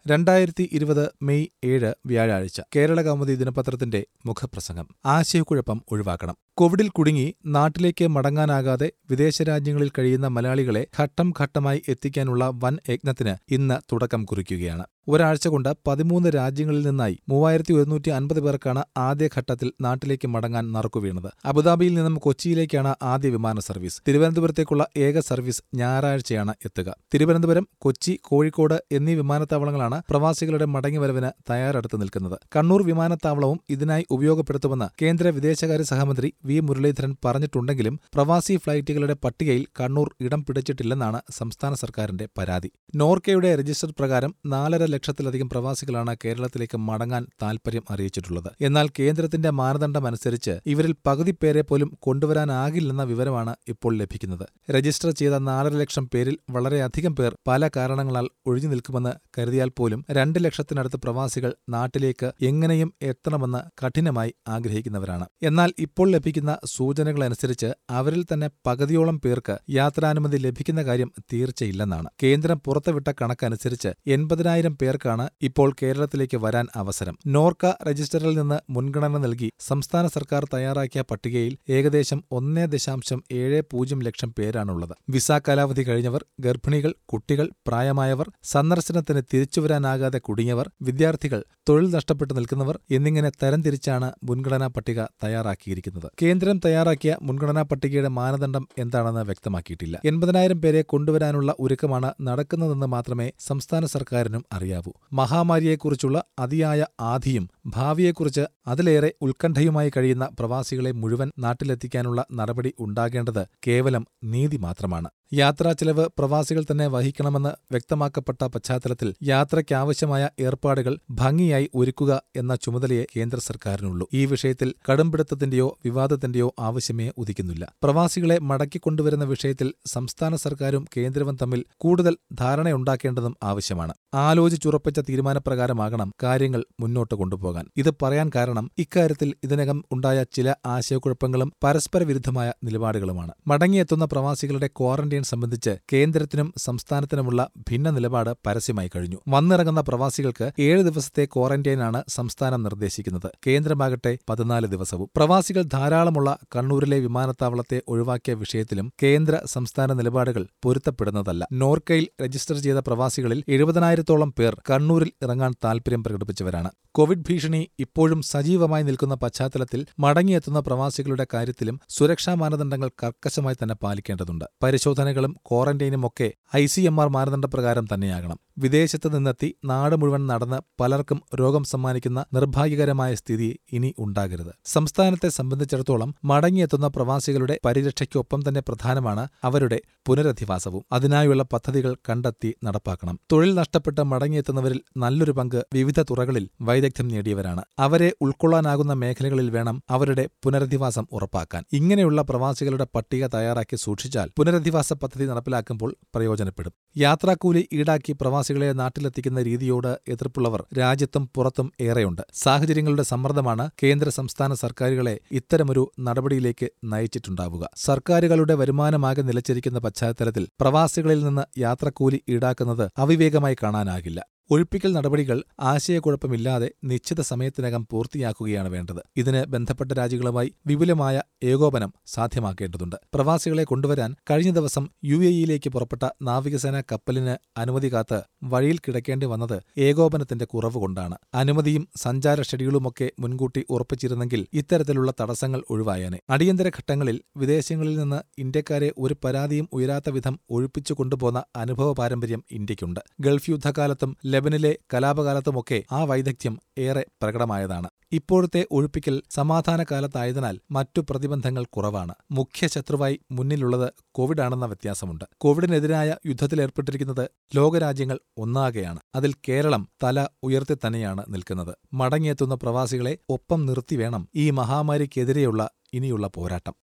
രണ്ടായിരത്തി ഇരുപത് മെയ് ഏഴ് വ്യാഴാഴ്ച കേരള കൗമുദി ദിനപത്രത്തിന്റെ മുഖപ്രസംഗം ആശയക്കുഴപ്പം ഒഴിവാക്കണം കോവിഡിൽ കുടുങ്ങി നാട്ടിലേക്ക് മടങ്ങാനാകാതെ വിദേശ രാജ്യങ്ങളിൽ കഴിയുന്ന മലയാളികളെ ഘട്ടം ഘട്ടമായി എത്തിക്കാനുള്ള വൻ യജ്ഞത്തിന് ഇന്ന് തുടക്കം കുറിക്കുകയാണ് ഒരാഴ്ച കൊണ്ട് പതിമൂന്ന് രാജ്യങ്ങളിൽ നിന്നായി മൂവായിരത്തി ഒരുന്നൂറ്റി അൻപത് പേർക്കാണ് ആദ്യഘട്ടത്തിൽ നാട്ടിലേക്ക് മടങ്ങാൻ നറുക്കുവീണത് അബുദാബിയിൽ നിന്നും കൊച്ചിയിലേക്കാണ് ആദ്യ വിമാന സർവീസ് തിരുവനന്തപുരത്തേക്കുള്ള ഏക സർവീസ് ഞായറാഴ്ചയാണ് എത്തുക തിരുവനന്തപുരം കൊച്ചി കോഴിക്കോട് എന്നീ വിമാനത്താവളങ്ങളാണ് പ്രവാസികളുടെ മടങ്ങിവരവിന് തയ്യാറെടുത്ത് നിൽക്കുന്നത് കണ്ണൂർ വിമാനത്താവളവും ഇതിനായി ഉപയോഗപ്പെടുത്തുമെന്ന് കേന്ദ്ര വിദേശകാര്യ സഹമന്ത്രി വി മുരളീധരൻ പറഞ്ഞിട്ടുണ്ടെങ്കിലും പ്രവാസി ഫ്ളൈറ്റുകളുടെ പട്ടികയിൽ കണ്ണൂർ ഇടം പിടിച്ചിട്ടില്ലെന്നാണ് സംസ്ഥാന സർക്കാരിന്റെ പരാതി നോർക്കയുടെ രജിസ്റ്റർ പ്രകാരം നാലര ലക്ഷത്തിലധികം പ്രവാസികളാണ് കേരളത്തിലേക്ക് മടങ്ങാൻ താൽപര്യം അറിയിച്ചിട്ടുള്ളത് എന്നാൽ കേന്ദ്രത്തിന്റെ മാനദണ്ഡമനുസരിച്ച് ഇവരിൽ പകുതി പേരെ പോലും കൊണ്ടുവരാനാകില്ലെന്ന വിവരമാണ് ഇപ്പോൾ ലഭിക്കുന്നത് രജിസ്റ്റർ ചെയ്ത നാലര ലക്ഷം പേരിൽ വളരെയധികം പേർ പല കാരണങ്ങളാൽ ഒഴിഞ്ഞു നിൽക്കുമെന്ന് കരുതിയാൽ പോലും രണ്ട് ലക്ഷത്തിനടുത്ത് പ്രവാസികൾ നാട്ടിലേക്ക് എങ്ങനെയും എത്തണമെന്ന് കഠിനമായി ആഗ്രഹിക്കുന്നവരാണ് എന്നാൽ ഇപ്പോൾ ലഭിക്കുന്ന സൂചനകളനുസരിച്ച് അവരിൽ തന്നെ പകുതിയോളം പേർക്ക് യാത്രാനുമതി ലഭിക്കുന്ന കാര്യം തീർച്ചയില്ലെന്നാണ് കേന്ദ്രം പുറത്തുവിട്ട കണക്കനുസരിച്ച് എൺപതിനായിരം പേർക്കാണ് ഇപ്പോൾ കേരളത്തിലേക്ക് വരാൻ അവസരം നോർക്ക രജിസ്റ്ററിൽ നിന്ന് മുൻഗണന നൽകി സംസ്ഥാന സർക്കാർ തയ്യാറാക്കിയ പട്ടികയിൽ ഏകദേശം ഒന്നേ ദശാംശം ഏഴ് പൂജ്യം ലക്ഷം പേരാണുള്ളത് വിസ കാലാവധി കഴിഞ്ഞവർ ഗർഭിണികൾ കുട്ടികൾ പ്രായമായവർ സന്ദർശനത്തിന് തിരിച്ചുവരാനാകാതെ കുടുങ്ങിയവർ വിദ്യാർത്ഥികൾ തൊഴിൽ നഷ്ടപ്പെട്ടു നിൽക്കുന്നവർ എന്നിങ്ങനെ തരംതിരിച്ചാണ് മുൻഗണനാ പട്ടിക തയ്യാറാക്കിയിരിക്കുന്നത് കേന്ദ്രം തയ്യാറാക്കിയ മുൻഗണനാ പട്ടികയുടെ മാനദണ്ഡം എന്താണെന്ന് വ്യക്തമാക്കിയിട്ടില്ല എൺപതിനായിരം പേരെ കൊണ്ടുവരാനുള്ള ഒരുക്കമാണ് നടക്കുന്നതെന്ന് മാത്രമേ സംസ്ഥാന സർക്കാരിനും അറിയാവൂ മഹാമാരിയെക്കുറിച്ചുള്ള അതിയായ ആധിയും ഭാവിയെക്കുറിച്ച് അതിലേറെ ഉത്കണ്ഠയുമായി കഴിയുന്ന പ്രവാസികളെ മുഴുവൻ നാട്ടിലെത്തിക്കാനുള്ള നടപടി ഉണ്ടാകേണ്ടത് കേവലം നീതി മാത്രമാണ് യാത്രാ ചെലവ് പ്രവാസികൾ തന്നെ വഹിക്കണമെന്ന് വ്യക്തമാക്കപ്പെട്ട പശ്ചാത്തലത്തിൽ യാത്രയ്ക്കാവശ്യമായ ഏർപ്പാടുകൾ ഭംഗിയായി ഒരുക്കുക എന്ന ചുമതലയെ കേന്ദ്ര സർക്കാരിനുള്ളൂ ഈ വിഷയത്തിൽ കടുംപിടുത്തത്തിന്റെയോ വിവാദത്തിന്റെയോ ആവശ്യമേ ഉദിക്കുന്നില്ല പ്രവാസികളെ മടക്കിക്കൊണ്ടുവരുന്ന വിഷയത്തിൽ സംസ്ഥാന സർക്കാരും കേന്ദ്രവും തമ്മിൽ കൂടുതൽ ധാരണയുണ്ടാക്കേണ്ടതും ആവശ്യമാണ് ആലോചിച്ചുറപ്പിച്ച തീരുമാനപ്രകാരമാകണം കാര്യങ്ങൾ മുന്നോട്ട് കൊണ്ടുപോകാൻ ഇത് പറയാൻ കാരണം ഇക്കാര്യത്തിൽ ഇതിനകം ഉണ്ടായ ചില ആശയക്കുഴപ്പങ്ങളും പരസ്പര വിരുദ്ധമായ നിലപാടുകളുമാണ് മടങ്ങിയെത്തുന്ന പ്രവാസികളുടെ ക്വാറന്റൈൻ സംബന്ധിച്ച് കേന്ദ്രത്തിനും സംസ്ഥാനത്തിനുമുള്ള ഭിന്ന നിലപാട് പരസ്യമായി കഴിഞ്ഞു വന്നിറങ്ങുന്ന പ്രവാസികൾക്ക് ഏഴ് ദിവസത്തെ ക്വാറന്റൈനാണ് സംസ്ഥാനം നിർദ്ദേശിക്കുന്നത് കേന്ദ്രമാകട്ടെ പതിനാല് ദിവസവും പ്രവാസികൾ ധാരാളമുള്ള കണ്ണൂരിലെ വിമാനത്താവളത്തെ ഒഴിവാക്കിയ വിഷയത്തിലും കേന്ദ്ര സംസ്ഥാന നിലപാടുകൾ പൊരുത്തപ്പെടുന്നതല്ല നോർക്കയിൽ രജിസ്റ്റർ ചെയ്ത പ്രവാസികളിൽ എഴുപതിനായിരത്തോളം പേർ കണ്ണൂരിൽ ഇറങ്ങാൻ താൽപര്യം പ്രകടിപ്പിച്ചവരാണ് കോവിഡ് ഭീഷണി ഇപ്പോഴും സജീവമായി നിൽക്കുന്ന പശ്ചാത്തലത്തിൽ മടങ്ങിയെത്തുന്ന പ്രവാസികളുടെ കാര്യത്തിലും സുരക്ഷാ മാനദണ്ഡങ്ങൾ കർക്കശമായി തന്നെ പാലിക്കേണ്ടതുണ്ട് പരിശോധനകളും ക്വാറന്റൈനും ഒക്കെ ഐ സി എം ആർ മാനദണ്ഡപ്രകാരം തന്നെയാകണം വിദേശത്ത് നിന്നെത്തി നാട് മുഴുവൻ നടന്ന് പലർക്കും രോഗം സമ്മാനിക്കുന്ന നിർഭാഗ്യകരമായ സ്ഥിതി ഇനി ഉണ്ടാകരുത് സംസ്ഥാനത്തെ സംബന്ധിച്ചിടത്തോളം മടങ്ങിയെത്തുന്ന പ്രവാസികളുടെ പരിരക്ഷയ്ക്കൊപ്പം തന്നെ പ്രധാനമാണ് അവരുടെ പുനരധിവാസവും അതിനായുള്ള പദ്ധതികൾ കണ്ടെത്തി നടപ്പാക്കണം തൊഴിൽ നഷ്ടപ്പെട്ട് മടങ്ങിയെത്തുന്നവരിൽ നല്ലൊരു പങ്ക് വിവിധ തുറകളിൽ വൈദഗ്ധ്യം നേടിയവരാണ് അവരെ ഉൾക്കൊള്ളാനാകുന്ന മേഖലകളിൽ വേണം അവരുടെ പുനരധിവാസം ഉറപ്പാക്കാൻ ഇങ്ങനെയുള്ള പ്രവാസികളുടെ പട്ടിക തയ്യാറാക്കി സൂക്ഷിച്ചാൽ പുനരധിവാസ പദ്ധതി നടപ്പിലാക്കുമ്പോൾ പ്രയോജനപ്പെടും യാത്രാക്കൂലി ഈടാക്കി പ്രവാസികളെ നാട്ടിലെത്തിക്കുന്ന രീതിയോട് എതിർപ്പുള്ളവർ രാജ്യത്തും പുറത്തും ഏറെയുണ്ട് സാഹചര്യങ്ങളുടെ സമ്മർദ്ദമാണ് കേന്ദ്ര സംസ്ഥാന സർക്കാരുകളെ ഇത്തരമൊരു നടപടിയിലേക്ക് നയിച്ചിട്ടുണ്ടാവുക സർക്കാരുകളുടെ വരുമാനമാകെ നിലച്ചിരിക്കുന്ന പശ്ചാത്തലത്തിൽ പ്രവാസികളിൽ നിന്ന് യാത്രക്കൂലി ഈടാക്കുന്നത് അവിവേകമായി കാണാനാകില്ല ഒഴിപ്പിക്കൽ നടപടികൾ ആശയക്കുഴപ്പമില്ലാതെ നിശ്ചിത സമയത്തിനകം പൂർത്തിയാക്കുകയാണ് വേണ്ടത് ഇതിന് ബന്ധപ്പെട്ട രാജ്യങ്ങളുമായി വിപുലമായ ഏകോപനം സാധ്യമാക്കേണ്ടതുണ്ട് പ്രവാസികളെ കൊണ്ടുവരാൻ കഴിഞ്ഞ ദിവസം യു എയിലേക്ക് പുറപ്പെട്ട നാവികസേന കപ്പലിന് അനുമതി കാത്ത് വഴിയിൽ കിടക്കേണ്ടി വന്നത് ഏകോപനത്തിന്റെ കുറവ് കൊണ്ടാണ് അനുമതിയും സഞ്ചാര ഷെഡ്യൂളുമൊക്കെ മുൻകൂട്ടി ഉറപ്പിച്ചിരുന്നെങ്കിൽ ഇത്തരത്തിലുള്ള തടസ്സങ്ങൾ ഒഴിവായേനെ അടിയന്തര ഘട്ടങ്ങളിൽ വിദേശങ്ങളിൽ നിന്ന് ഇന്ത്യക്കാരെ ഒരു പരാതിയും ഉയരാത്ത വിധം ഒഴിപ്പിച്ചു കൊണ്ടുപോന്ന അനുഭവ പാരമ്പര്യം ഇന്ത്യക്കുണ്ട് ഗൾഫ് യുദ്ധകാലത്തും ലെബനിലെ കലാപകാലത്തുമൊക്കെ ആ വൈദഗ്ധ്യം ഏറെ പ്രകടമായതാണ് ഇപ്പോഴത്തെ ഒഴിപ്പിക്കൽ സമാധാനകാലത്തായതിനാൽ മറ്റു പ്രതിബന്ധങ്ങൾ കുറവാണ് മുഖ്യ ശത്രുവായി മുന്നിലുള്ളത് കോവിഡാണെന്ന വ്യത്യാസമുണ്ട് കോവിഡിനെതിരായ യുദ്ധത്തിലേർപ്പെട്ടിരിക്കുന്നത് ലോകരാജ്യങ്ങൾ ഒന്നാകെയാണ് അതിൽ കേരളം തല ഉയർത്തി തന്നെയാണ് നിൽക്കുന്നത് മടങ്ങിയെത്തുന്ന പ്രവാസികളെ ഒപ്പം നിർത്തി വേണം ഈ മഹാമാരിക്കെതിരെയുള്ള ഇനിയുള്ള പോരാട്ടം